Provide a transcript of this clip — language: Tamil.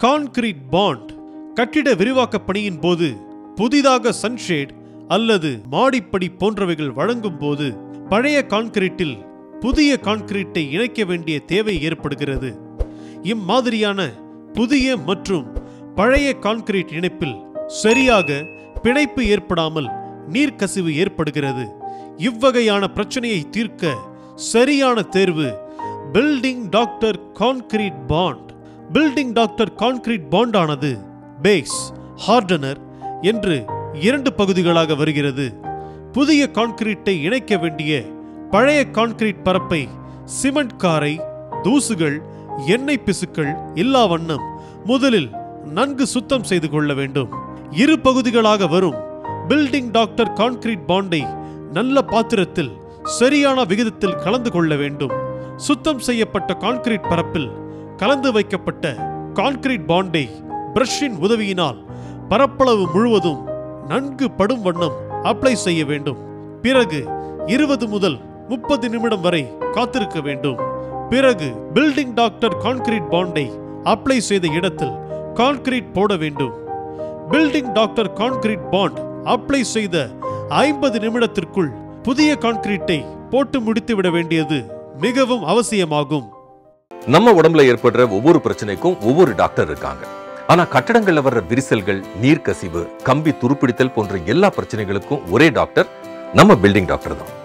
கான்கிரீட் பாண்ட் கட்டிட விரிவாக்கப் பணியின் போது புதிதாக சன்ஷேட் அல்லது மாடிப்படி போன்றவைகள் வழங்கும் போது பழைய கான்கிரீட்டில் புதிய கான்கிரீட்டை இணைக்க வேண்டிய தேவை ஏற்படுகிறது இம்மாதிரியான புதிய மற்றும் பழைய கான்கிரீட் இணைப்பில் சரியாக பிணைப்பு ஏற்படாமல் நீர்க்கசிவு ஏற்படுகிறது இவ்வகையான பிரச்சனையை தீர்க்க சரியான தேர்வு Building Doctor concrete bond Building Doctor concrete bond ஆனது பேஸ் ஹார்டனர் என்று இரண்டு பகுதிகளாக வருகிறது புதிய கான்கிரீட்டை இணைக்க வேண்டிய பழைய கான்கிரீட் பரப்பை சிமெண்ட் காரை தூசுகள் எண்ணெய் பிசுக்கள் இல்லா வண்ணம் முதலில் நன்கு சுத்தம் செய்து கொள்ள வேண்டும் இரு பகுதிகளாக வரும் பில்டிங் டாக்டர் கான்கிரீட் பாண்டை நல்ல பாத்திரத்தில் சரியான விகிதத்தில் கலந்து கொள்ள வேண்டும் சுத்தம் செய்யப்பட்ட கான்கிரீட் பரப்பில் கலந்து வைக்கப்பட்ட கான்கிரீட் பாண்டை பிரஷின் உதவியினால் பரப்பளவு முழுவதும் நன்கு படும் வண்ணம் அப்ளை செய்ய வேண்டும் பிறகு இருபது முதல் முப்பது நிமிடம் வரை காத்திருக்க வேண்டும் பிறகு பில்டிங் டாக்டர் கான்கிரீட் பாண்டை அப்ளை செய்த இடத்தில் கான்கிரீட் போட வேண்டும் Building Doctor concrete bond apply செய்த ஐம்பது நிமிடத்திற்குள் புதிய கான்கிரீட்டை போட்டு முடித்து விட வேண்டியது மிகவும் அவசியமாகும் நம்ம உடம்புல ஏற்படுற ஒவ்வொரு பிரச்சனைக்கும் ஒவ்வொரு டாக்டர் இருக்காங்க ஆனா கட்டடங்கள்ல வர்ற விரிசல்கள் நீர்க்கசிவு கம்பி துருப்பிடித்தல் போன்ற எல்லா பிரச்சனைகளுக்கும் ஒரே டாக்டர் நம்ம பில்டிங் டாக்டர் தான்